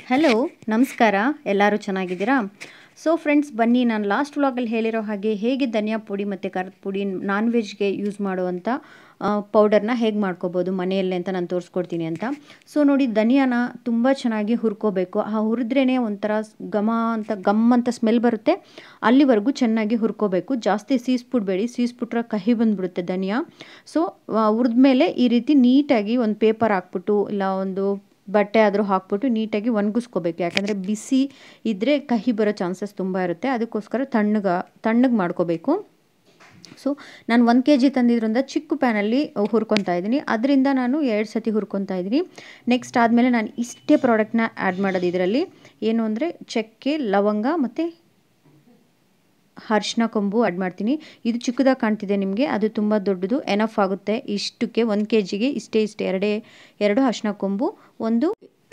hello ನಮಸ್ಕಾರ ಎಲ್ಲರೂ ಚೆನ್ನಾಗಿದ್ದೀರಾ ಸೊ ಫ್ರೆಂಡ್ಸ್ ಬನ್ನಿ ನಾನು ಲಾಸ್ಟ್ ವ್ಲಾಗಲ್ಲಿ ಹೇಳಿರೋ ಹಾಗೆ ಹೇಗೆ ಧನಿಯಾ ಪುಡಿ ಮತ್ತು ಖಾರದ ಪುಡಿ ನಾನ್ ವೆಜ್ಗೆ ಯೂಸ್ ಮಾಡುವಂಥ ಪೌಡರ್ನ ಹೇಗೆ ಮಾಡ್ಕೋಬೋದು ಮನೆಯಲ್ಲೇ ಅಂತ ನಾನು ತೋರಿಸ್ಕೊಡ್ತೀನಿ ಅಂತ ಸೊ ನೋಡಿ ಧನಿಯಾನ ತುಂಬ ಚೆನ್ನಾಗಿ ಹುರ್ಕೋಬೇಕು ಆ ಹುರಿದ್ರೇ ಒಂಥರ ಘಮ ಅಂತ ಗಮ್ ಅಂತ ಸ್ಮೆಲ್ ಬರುತ್ತೆ ಅಲ್ಲಿವರೆಗೂ ಚೆನ್ನಾಗಿ ಹುರ್ಕೋಬೇಕು ಜಾಸ್ತಿ ಸೀಸ್ಬಿಡ್ಬೇಡಿ ಸೀಸ್ಬಿಟ್ರೆ ಕಹಿ ಬಂದುಬಿಡುತ್ತೆ ಧನಿಯಾ ಸೊ ಹುರಿದ್ಮೇಲೆ ಈ ರೀತಿ ನೀಟಾಗಿ ಒಂದು ಪೇಪರ್ ಹಾಕ್ಬಿಟ್ಟು ಇಲ್ಲ ಒಂದು ಬಟ್ಟೆ ಆದರೂ ಹಾಕ್ಬಿಟ್ಟು ನೀಟಾಗಿ ಒಣಗಿಸ್ಕೋಬೇಕು ಯಾಕಂದರೆ ಬಿಸಿ ಇದ್ದರೆ ಕಹಿ ಬರೋ ಚಾನ್ಸಸ್ ತುಂಬ ಇರುತ್ತೆ ಅದಕ್ಕೋಸ್ಕರ ತಣ್ಣಗೆ ತಣ್ಣಗೆ ಮಾಡ್ಕೋಬೇಕು ಸೊ ನಾನು ಒಂದು ಕೆ ಜಿ ತಂದಿದ್ರಿಂದ ಚಿಕ್ಕ ಪ್ಯಾನಲ್ಲಿ ಹುರ್ಕೊತಾ ಇದ್ದೀನಿ ಅದರಿಂದ ನಾನು ಎರಡು ಸತಿ ಹುರ್ಕೊತಾ ಇದ್ದೀನಿ ನೆಕ್ಸ್ಟ್ ಆದಮೇಲೆ ನಾನು ಇಷ್ಟೇ ಪ್ರಾಡಕ್ಟ್ನ ಆ್ಯಡ್ ಮಾಡೋದು ಇದರಲ್ಲಿ ಏನು ಅಂದರೆ ಚಕ್ಕೆ ಲವಂಗ ಮತ್ತು ಅರಿಶಿನ ಕೊಂಬು ಆ್ಯಡ್ ಮಾಡ್ತೀನಿ ಇದು ಚಿಕ್ಕದಾಗಿ ಕಾಣ್ತಿದೆ ನಿಮಗೆ ಅದು ತುಂಬ ದೊಡ್ಡದು ಎನಫ್ ಆಗುತ್ತೆ ಇಷ್ಟಕ್ಕೆ ಒಂದು ಕೆ ಜಿಗೆ ಇಷ್ಟೇ ಇಷ್ಟೇ ಎರಡೇ ಎರಡು ಅರಿಶಿನ ಕೊಂಬು ಒಂದು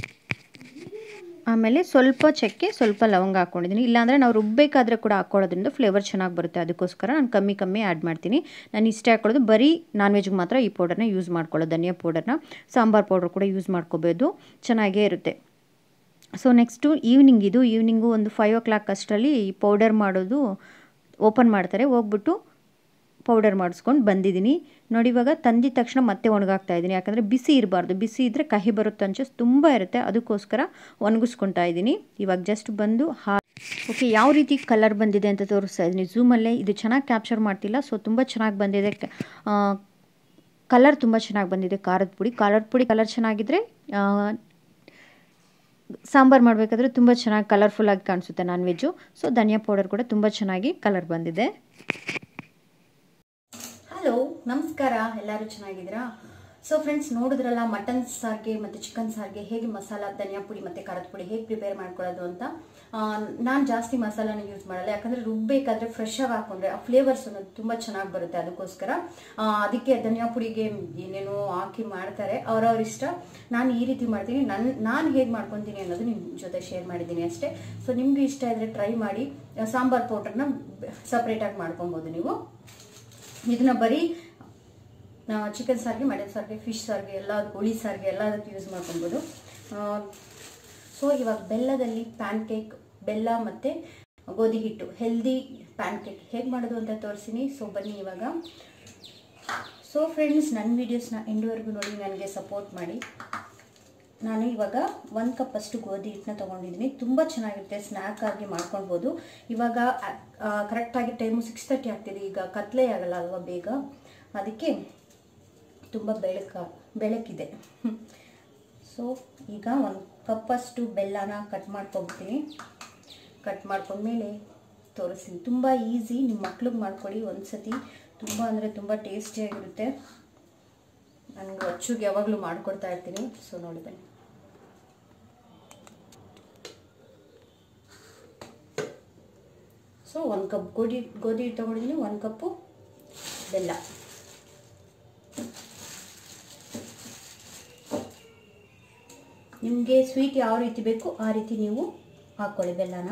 ಆಮೇಲೆ ಸ್ವಲ್ಪ ಚಕ್ಕೆ ಸ್ವಲ್ಪ ಲವಂಗ ಹಾಕ್ಕೊಂಡಿದ್ದೀನಿ ಇಲ್ಲಾಂದರೆ ನಾವು ರುಬ್ಬಬೇಕಾದ್ರೆ ಕೂಡ ಹಾಕ್ಕೊಳ್ಳೋದ್ರಿಂದ ಫ್ಲೇವರ್ ಚೆನ್ನಾಗಿ ಬರುತ್ತೆ ಅದಕ್ಕೋಸ್ಕರ ನಾನು ಕಮ್ಮಿ ಕಮ್ಮಿ ಆ್ಯಡ್ ಮಾಡ್ತೀನಿ ನಾನು ಇಷ್ಟೇ ಹಾಕ್ಕೊಳ್ಳೋದು ಬರೀ ನಾನ್ ವೆಜ್ಗೆ ಮಾತ್ರ ಈ ಪೌಡರ್ನ ಯೂಸ್ ಮಾಡ್ಕೊಳ್ಳೋದು ಧನಿಯಾ ಪೌಡರ್ನ ಸಾಂಬಾರು ಪೌಡರ್ ಕೂಡ ಯೂಸ್ ಮಾಡ್ಕೋಬೋದು ಚೆನ್ನಾಗೇ ಇರುತ್ತೆ ಸೊ ನೆಕ್ಸ್ಟು ಈವ್ನಿಂಗ್ ಇದು ಈವ್ನಿಂಗು ಒಂದು ಫೈವ್ ಓ ಕ್ಲಾಕ್ ಅಷ್ಟರಲ್ಲಿ ಈ ಪೌಡರ್ ಮಾಡೋದು ಓಪನ್ ಮಾಡ್ತಾರೆ ಹೋಗ್ಬಿಟ್ಟು ಪೌಡರ್ ಮಾಡಿಸ್ಕೊಂಡು ಬಂದಿದ್ದೀನಿ ನೋಡಿ ಇವಾಗ ತಂದಿದ ತಕ್ಷಣ ಮತ್ತೆ ಒಣಗಾಕ್ತಾ ಇದ್ದೀನಿ ಯಾಕಂದರೆ ಬಿಸಿ ಇರಬಾರ್ದು ಬಿಸಿ ಇದ್ದರೆ ಕಹಿ ಬರುತ್ತೆ ಅಂಚೆ ತುಂಬ ಇರುತ್ತೆ ಅದಕ್ಕೋಸ್ಕರ ಒಣಗಿಸ್ಕೊತಾ ಇದ್ದೀನಿ ಇವಾಗ ಜಸ್ಟ್ ಬಂದು ಹಾ ಓಕೆ ಯಾವ ರೀತಿ ಕಲರ್ ಬಂದಿದೆ ಅಂತ ತೋರಿಸ್ತಾ ಇದ್ದೀನಿ ಝೂಮಲ್ಲೇ ಇದು ಚೆನ್ನಾಗಿ ಕ್ಯಾಪ್ಚರ್ ಮಾಡ್ತಿಲ್ಲ ಸೊ ತುಂಬ ಚೆನ್ನಾಗಿ ಬಂದಿದೆ ಕಲರ್ ತುಂಬ ಚೆನ್ನಾಗಿ ಬಂದಿದೆ ಖಾರದ ಪುಡಿ ಖಾರದ ಪುಡಿ ಕಲರ್ ಚೆನ್ನಾಗಿದ್ದರೆ ಸಾಂಬಾರು ಮಾಡಬೇಕಾದ್ರೆ ತುಂಬ ಚೆನ್ನಾಗಿ ಕಲರ್ಫುಲ್ಲಾಗಿ ಕಾಣಿಸುತ್ತೆ ನಾನ್ ವೆಜ್ಜು ಸೊ ಧನಿಯಾ ಪೌಡರ್ ಕೂಡ ತುಂಬ ಚೆನ್ನಾಗಿ ಕಲರ್ ಬಂದಿದೆ ಹಲೋ ನಮಸ್ಕಾರ ಎಲ್ಲರೂ ಚೆನ್ನಾಗಿದ್ದೀರಾ ಸೊ ಫ್ರೆಂಡ್ಸ್ ನೋಡಿದ್ರಲ್ಲ ಮಟನ್ ಸಾರಿಗೆ ಮತ್ತು ಚಿಕನ್ ಸಾರಿಗೆ ಹೇಗೆ ಮಸಾಲ ಧನಿಯಾ ಪುಡಿ ಮತ್ತು ಖಾರದ ಪುಡಿ ಹೇಗೆ ಪ್ರಿಪೇರ್ ಮಾಡ್ಕೊಳ್ಳೋದು ಅಂತ ನಾನು ಜಾಸ್ತಿ ಮಸಾಲಾನ ಯೂಸ್ ಮಾಡಲ್ಲ ಯಾಕಂದರೆ ರುಬ್ಬೇಕಾದ್ರೆ ಫ್ರೆಶ್ ಆಗಿ ಹಾಕೊಂಡ್ರೆ ಆ ಫ್ಲೇವರ್ಸ್ ಅನ್ನೋದು ತುಂಬ ಚೆನ್ನಾಗಿ ಬರುತ್ತೆ ಅದಕ್ಕೋಸ್ಕರ ಅದಕ್ಕೆ ಧನಿಯಾ ಪುಡಿಗೆ ಏನೇನೋ ಹಾಕಿ ಮಾಡ್ತಾರೆ ಅವರವ್ರ ಇಷ್ಟ ನಾನು ಈ ರೀತಿ ಮಾಡ್ತೀನಿ ನನ್ನ ನಾನು ಹೇಗೆ ಮಾಡ್ಕೊತೀನಿ ಅನ್ನೋದು ನಿಮ್ಮ ಜೊತೆ ಶೇರ್ ಮಾಡಿದ್ದೀನಿ ಅಷ್ಟೇ ಸೊ ನಿಮ್ಗೆ ಇಷ್ಟ ಇದ್ರೆ ಟ್ರೈ ಮಾಡಿ ಸಾಂಬಾರ್ ಪೌಡ್ರನ್ನ ಸಪ್ರೇಟಾಗಿ ಮಾಡ್ಕೊಬೋದು ನೀವು ಇದನ್ನ ಬರೀ ಚಿಕನ್ ಸಾರಿಗೆ ಮಟನ್ ಸಾರಿಗೆ ಫಿಶ್ ಸಾರಿಗೆ ಎಲ್ಲ ಹುಳಿ ಸಾರಿಗೆ ಎಲ್ಲದಕ್ಕೆ ಯೂಸ್ ಮಾಡ್ಕೊಬೋದು ಸೊ ಇವಾಗ ಬೆಲ್ಲದಲ್ಲಿ ಪ್ಯಾನ್ ಕೇಕ್ ಬೆಲ್ಲ ಮತ್ತು ಗೋಧಿ ಹಿಟ್ಟು ಹೆಲ್ದಿ ಪ್ಯಾನ್ ಕೇಕ್ ಹೇಗೆ ಮಾಡೋದು ಅಂತ ತೋರಿಸ್ತೀನಿ ಸೊ ಬನ್ನಿ ಇವಾಗ ಸೊ ಫ್ರೆಂಡ್ಸ್ ನನ್ನ ವೀಡಿಯೋಸ್ನ ಎಂಡ್ವರೆಗೂ ನೋಡಿ ನನಗೆ ಸಪೋರ್ಟ್ ಮಾಡಿ ನಾನು ಇವಾಗ ಒಂದು ಕಪ್ ಅಷ್ಟು ಗೋಧಿ ಹಿಟ್ಟನ್ನ ತೊಗೊಂಡಿದ್ದೀನಿ ತುಂಬ ಚೆನ್ನಾಗಿರುತ್ತೆ ಸ್ನ್ಯಾಕ್ ಆಗಿ ಮಾಡ್ಕೊಳ್ಬೋದು ಇವಾಗ ಕರೆಕ್ಟಾಗಿ ಟೈಮು ಸಿಕ್ಸ್ ತರ್ಟಿ ಆಗ್ತಿದೆ ಈಗ ಕತ್ಲೆ ಆಗಲ್ಲ ಅಲ್ವಾ ಬೇಗ ಅದಕ್ಕೆ ತುಂಬ ಬೆಳಕ ಬೆಳಕಿದೆ ಸೊ ಈಗ ಒಂದು ಕಪ್ಪಷ್ಟು ಬೆಲ್ಲನ ಕಟ್ ಮಾಡ್ಕೊಬಿಡ್ತೀನಿ ಕಟ್ ಮಾಡ್ಕೊಂಡ್ಮೇಲೆ ತೋರಿಸ್ತೀನಿ ತುಂಬ ಈಸಿ ನಿಮ್ಮ ಮಕ್ಳಿಗೆ ಮಾಡ್ಕೊಡಿ ಒಂದು ಸತಿ ತುಂಬ ಅಂದರೆ ತುಂಬ ಟೇಸ್ಟಿಯಾಗಿರುತ್ತೆ ನನಗೆ ಅಚ್ಚುಗೆ ಯಾವಾಗಲೂ ಮಾಡಿಕೊಡ್ತಾ ಇರ್ತೀನಿ ಸೊ ನೋಡಿ ಬನ್ನಿ ಸೊ ಒಂದು ಕಪ್ ಗೋಧಿ ಗೋಧಿ ತೊಗೊಂಡಿದ್ದೀನಿ ಒಂದು ಕಪ್ಪು ಬೆಲ್ಲ ನಿಮಗೆ ಸ್ವೀಟ್ ಯಾವ ರೀತಿ ಬೇಕು ಆ ರೀತಿ ನೀವು ಹಾಕ್ಕೊಳ್ಳಿ ಬೆಲ್ಲನ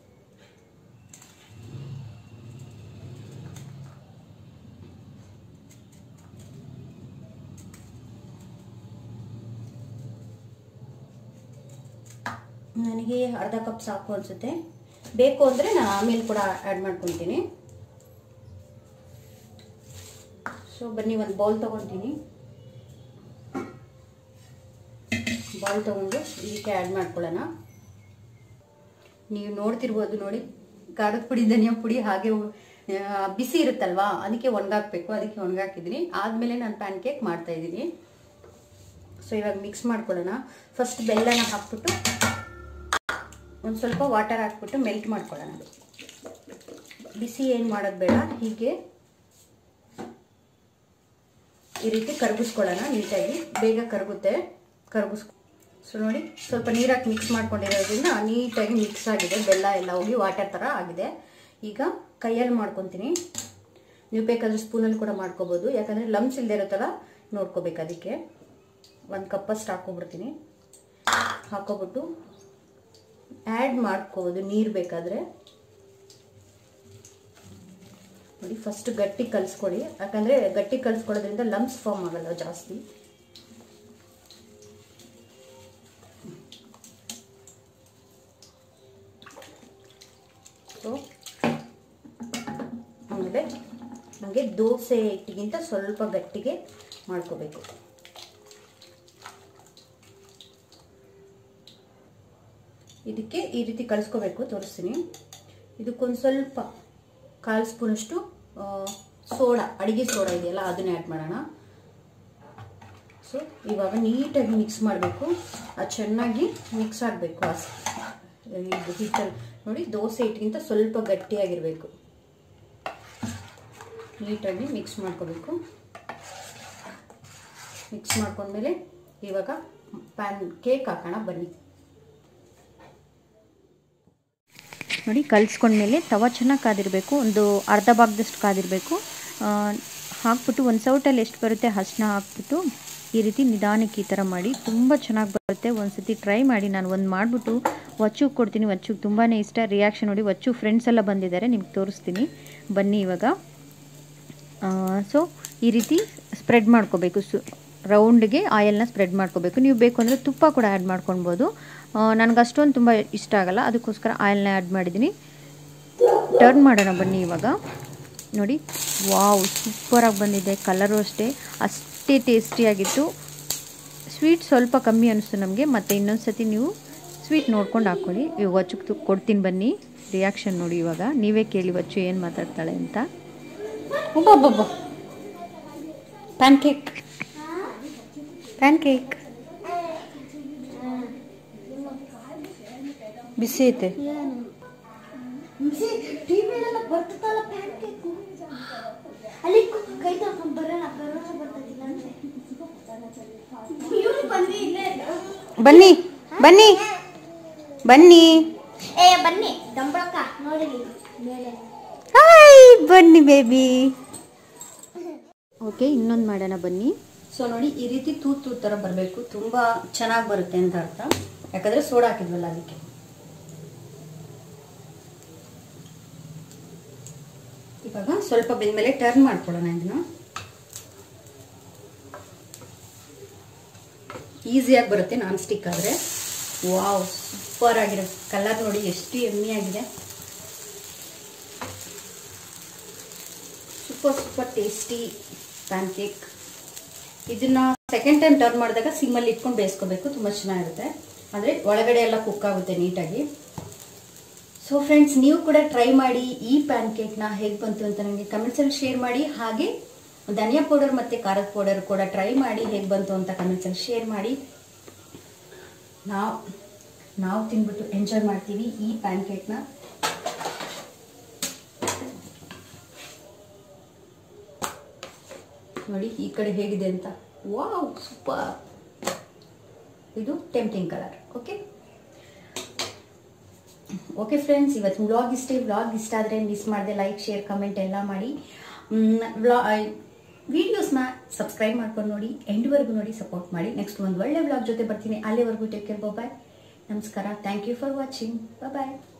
ನನಗೆ ಅರ್ಧ ಕಪ್ ಸಾಕು ಅನಿಸುತ್ತೆ ಬೇಕು ಅಂದರೆ ನಾನು ಆಮೇಲೆ ಕೂಡ ಆ್ಯಡ್ ಮಾಡ್ಕೊತೀನಿ ಸೊ ಬನ್ನಿ ಒಂದು ಬೌಲ್ ತೊಗೊತೀನಿ ಬೌಲ್ ತೊಗೊಂಡು ಇದಕ್ಕೆ ಆ್ಯಡ್ ಮಾಡ್ಕೊಳ್ಳೋಣ ನೀವು ನೋಡ್ತಿರ್ಬೋದು ನೋಡಿ ಖಾರದ ಪುಡಿ ಧನಿಯಾ ಪುಡಿ ಹಾಗೆ ಬಿಸಿ ಇರುತ್ತಲ್ವಾ ಅದಕ್ಕೆ ಒಣಗಾಕಬೇಕು ಅದಕ್ಕೆ ಒಣಗಾಕಿದ್ದೀನಿ ಆದಮೇಲೆ ನಾನು ಪ್ಯಾನ್ ಕೇಕ್ ಮಾಡ್ತಾಯಿದ್ದೀನಿ ಸೊ ಇವಾಗ ಮಿಕ್ಸ್ ಮಾಡ್ಕೊಳ್ಳೋಣ ಫಸ್ಟ್ ಬೆಲ್ಲನ ಹಾಕ್ಬಿಟ್ಟು ಒಂದು ಸ್ವಲ್ಪ ವಾಟರ್ ಹಾಕ್ಬಿಟ್ಟು ಮೆಲ್ಟ್ ಮಾಡ್ಕೊಳ್ಳೋಣ ಅದು ಬಿಸಿ ಏನು ಮಾಡೋದು ಬೇಡ ಹೀಗೆ ಈ ರೀತಿ ಕರಗಿಸ್ಕೊಳ್ಳೋಣ ನೀಟಾಗಿ ಬೇಗ ಕರಗುತ್ತೆ ಕರಗಿಸ್ ಸೊ ನೋಡಿ ಸ್ವಲ್ಪ ನೀರಾಗಿ ಮಿಕ್ಸ್ ಮಾಡ್ಕೊಂಡಿರೋದ್ರಿಂದ ನೀಟಾಗಿ ಮಿಕ್ಸ್ ಆಗಿದೆ ಬೆಲ್ಲ ಎಲ್ಲ ಹೋಗಿ ವಾಟರ್ ಥರ ಆಗಿದೆ ಈಗ ಕೈಯಲ್ಲಿ ಮಾಡ್ಕೊತೀನಿ ನೀವು ಬೇಕಾದ್ರೆ ಸ್ಪೂನಲ್ಲಿ ಕೂಡ ಮಾಡ್ಕೋಬೋದು ಯಾಕಂದರೆ ಲಮ್ಸ್ ಇಲ್ಲದೆ ಇರುತ್ತಲ್ಲ ನೋಡ್ಕೋಬೇಕು ಅದಕ್ಕೆ ಒಂದು ಕಪ್ಪಷ್ಟು ಹಾಕ್ಕೊಬಿಡ್ತೀನಿ ಹಾಕ್ಕೊಬಿಟ್ಟು ಆ್ಯಡ್ ಮಾಡ್ಕೋಬೋದು ನೀರು ಬೇಕಾದರೆ ನೋಡಿ ಫಸ್ಟ್ ಗಟ್ಟಿ ಕಲಿಸ್ಕೊಳ್ಳಿ ಯಾಕಂದರೆ ಗಟ್ಟಿ ಕಲಿಸ್ಕೊಳ್ಳೋದ್ರಿಂದ ಲಮ್ಸ್ ಫಾರ್ಮ್ ಆಗಲ್ಲ ಜಾಸ್ತಿ ನಮಗೆ ದೋಸೆ ಹಿಟ್ಟಿಗಿಂತ ಸ್ವಲ್ಪ ಗಟ್ಟಿಗೆ ಮಾಡ್ಕೋಬೇಕು ಇದಕ್ಕೆ ಈ ರೀತಿ ಕಳಿಸ್ಕೋಬೇಕು ತೋರಿಸ್ತೀನಿ ಇದಕ್ಕೊಂದು ಸ್ವಲ್ಪ ಕಾಲು ಸ್ಪೂನಷ್ಟು ಸೋಡಾ ಅಡಿಗೆ ಸೋಡಾ ಇದೆಯಲ್ಲ ಅದನ್ನೇ ಆ್ಯಡ್ ಮಾಡೋಣ ಸೊ ಇವಾಗ ನೀಟಾಗಿ ಮಿಕ್ಸ್ ಮಾಡಬೇಕು ಅದು ಚೆನ್ನಾಗಿ ಮಿಕ್ಸ್ ಆಗಬೇಕು ಇದು ಹಿಟ್ಟಲ್ಲಿ ನೋಡಿ ದೋಸೆ ಹಿಟ್ಟಿಗಿಂತ ಸ್ವಲ್ಪ ಗಟ್ಟಿಯಾಗಿರಬೇಕು ನೀಟಾಗಿ ಮಿಕ್ಸ್ ಮಾಡ್ಕೋಬೇಕು ಮಿಕ್ಸ್ ಮಾಡ್ಕೊಂಡ್ಮೇಲೆ ಇವಾಗ ಪ್ಯಾನ್ ಕೇಕ್ ಹಾಕೋಣ ಬನ್ನಿ ನೋಡಿ ಕಲಿಸ್ಕೊಂಡ್ಮೇಲೆ ತವ ಚೆನ್ನಾಗಿ ಕಾದಿರಬೇಕು ಒಂದು ಅರ್ಧ ಭಾಗದಷ್ಟು ಕಾದಿರಬೇಕು ಹಾಕ್ಬಿಟ್ಟು ಒಂದು ಸೌಟಲ್ಲಿ ಎಷ್ಟು ಬರುತ್ತೆ ಅಷ್ಟನ್ನ ಹಾಕ್ಬಿಟ್ಟು ಈ ರೀತಿ ನಿಧಾನಕ್ಕೆ ಈ ಥರ ಮಾಡಿ ತುಂಬ ಚೆನ್ನಾಗಿ ಬರುತ್ತೆ ಒಂದು ಸತಿ ಟ್ರೈ ಮಾಡಿ ನಾನು ಒಂದು ಮಾಡಿಬಿಟ್ಟು ವಚ್ಚುಗೆ ಕೊಡ್ತೀನಿ ವಚ್ಚುಗೆ ತುಂಬಾ ಇಷ್ಟ ರಿಯಾಕ್ಷನ್ ನೋಡಿ ವಚ್ಚು ಫ್ರೆಂಡ್ಸ್ ಎಲ್ಲ ಬಂದಿದ್ದಾರೆ ನಿಮ್ಗೆ ತೋರಿಸ್ತೀನಿ ಬನ್ನಿ ಇವಾಗ ಸೊ ಈ ರೀತಿ ಸ್ಪ್ರೆಡ್ ಮಾಡ್ಕೋಬೇಕು ಸು ರೌಂಡ್ಗೆ ಆಯಿಲ್ನ ಸ್ಪ್ರೆಡ್ ಮಾಡ್ಕೋಬೇಕು ನೀವು ಬೇಕು ಅಂದರೆ ತುಪ್ಪ ಕೂಡ ಆ್ಯಡ್ ಮಾಡ್ಕೊಳ್ಬೋದು ನನಗೆ ಅಷ್ಟೊಂದು ತುಂಬ ಇಷ್ಟ ಆಗಲ್ಲ ಅದಕ್ಕೋಸ್ಕರ ಆಯಿಲ್ನ ಆ್ಯಡ್ ಮಾಡಿದ್ದೀನಿ ಟರ್ನ್ ಮಾಡೋಣ ಬನ್ನಿ ಇವಾಗ ನೋಡಿ ವಾವ್ ಸೂಪರಾಗಿ ಬಂದಿದೆ ಕಲರು ಅಷ್ಟೇ ಅಷ್ಟೇ ಟೇಸ್ಟಿಯಾಗಿತ್ತು ಸ್ವೀಟ್ ಸ್ವಲ್ಪ ಕಮ್ಮಿ ಅನಿಸ್ತು ನಮಗೆ ಮತ್ತು ಇನ್ನೊಂದು ಸತಿ ನೀವು ಸ್ವೀಟ್ ನೋಡ್ಕೊಂಡು ಹಾಕ್ಕೊಳ್ಳಿ ಇವಾಗ ವಚ್ಚು ಕೊಡ್ತೀನಿ ಬನ್ನಿ ರಿಯಾಕ್ಷನ್ ನೋಡಿ ಇವಾಗ ನೀವೇ ಕೇಳಿ ವಚ್ಚು ಏನು ಮಾತಾಡ್ತಾಳೆ ಅಂತ ಒಬ್ಬೊಬ್ಬೊಬ್ಬ ಪ್ಯಾನ್ ಕೇಕ್ ಪ್ಯಾನ್ ಕೇಕ್ ಬಿಸಿ ಐತೆ ಟಿವಿಲೆಲ್ಲ ಬರ್ತದಲ್ಲ ಪ್ಯಾನ್ಕೇಕು ಅಲ್ಲಿ ಕೈ ತಗೊಂಡ್ ಬರೋಣ ಬರೋಣ ಬರ್ತದಿಲ್ಲ ಅಂದ್ರೆ ಇವ್ನು ಬಂದಿ ಇಲ್ಲೇ ಬನ್ನಿ ಬನ್ನಿ ಬನ್ನಿ ಏ ಬನ್ನಿ ದಂಬಳಕ್ಕ ನೋಡಿ ಮೇಲೆ ಹಾಯ್ ಬನ್ನಿ ಬೇಬಿ ಓಕೆ ಇನ್ನೊಂದು ಮಾಡೋಣ ಬನ್ನಿ ಸೊ ನೋಡಿ ಈ ರೀತಿ ತೂತ್ ತೂತ್ ಥರ ಬರಬೇಕು ತುಂಬ ಚೆನ್ನಾಗಿ ಬರುತ್ತೆ ಅಂತ ಅರ್ಥ ಯಾಕಂದರೆ ಸೋಡಾ ಹಾಕಿದ್ವಲ್ಲ ಅದಕ್ಕೆ ಇವಾಗ ಸ್ವಲ್ಪ ಬೆಂದ್ಮೇಲೆ ಟರ್ನ್ ಮಾಡ್ಕೊಳ್ಳೋಣ ಇದನ್ನ ಈಸಿಯಾಗಿ ಬರುತ್ತೆ ನಾನ್ ಸ್ಟಿಕ್ ಆದರೆ ವಾವ್ ಸೂಪರ್ ಆಗಿರೋ ಕಲರ್ ನೋಡಿ ಎಷ್ಟು ಎಮ್ಮಿ ಆಗಿದೆ super super tasty pancake ಇದನ್ನ ಸೆಕೆಂಡ್ ಟೈಮ್ ಟರ್ನ್ ಮಾಡಿದಾಗ ಸಿಮ್ಮಲ್ಲಿ ಇಟ್ಕೊಂಡು ಬೇಯಿಸ್ಕೋಬೇಕು ತುಂಬ ಚೆನ್ನಾಗಿರುತ್ತೆ ಅಂದರೆ ಒಳಗಡೆ ಎಲ್ಲ ಕುಕ್ ಆಗುತ್ತೆ ನೀಟಾಗಿ ಸೊ ಫ್ರೆಂಡ್ಸ್ ನೀವು ಕೂಡ ಟ್ರೈ ಮಾಡಿ ಈ ಪ್ಯಾನ್ ಕೇಕ್ನ ಹೇಗೆ ಬಂತು ಅಂತ ನನಗೆ ಕಮೆಂಟ್ಸಲ್ಲಿ ಶೇರ್ ಮಾಡಿ ಹಾಗೆ ಧನಿಯಾ ಪೌಡರ್ ಮತ್ತು ಖಾರದ ಪೌಡರ್ ಕೂಡ ಟ್ರೈ ಮಾಡಿ ಹೇಗೆ ಬಂತು ಅಂತ ಕಮೆಂಟ್ಸಲ್ಲಿ ಶೇರ್ ಮಾಡಿ ನಾವು ನಾವು ತಿನ್ಬಿಟ್ಟು ಎಂಜಾಯ್ ಮಾಡ್ತೀವಿ ಈ ಪ್ಯಾನ್ ಕೇಕ್ನ ನೋಡಿ ಈ ಕಡೆ ಹೇಗಿದೆ ಅಂತ ವಾವ್ ಸೂಪರ್ ಇದು tempting colour okay okay friends ಇವತ್ತು ವ್ಲಾಗ್ ಇಷ್ಟೇ ವ್ಲಾಗ್ ಇಷ್ಟ ಆದರೆ ಮಿಸ್ ಮಾಡದೆ ಲೈಕ್ ಶೇರ್ ಕಮೆಂಟ್ ಎಲ್ಲ ಮಾಡಿ ವ್ಲಾ ವಿಡಿಯೋಸ್ನ ಸಬ್ಸ್ಕ್ರೈಬ್ ಮಾಡ್ಕೊಂಡು ನೋಡಿ ಎಂಡ್ವರೆಗೂ ನೋಡಿ ಸಪೋರ್ಟ್ ಮಾಡಿ ನೆಕ್ಸ್ಟ್ ಒಂದು ಒಳ್ಳೆ ವ್ಲಾಗ್ ಜೊತೆ ಬರ್ತೀನಿ ಅಲ್ಲಿವರೆಗೂ ಟೇಕ್ ಕೇರ್ ಬಾಯ್ ನಮಸ್ಕಾರ thank you for watching bye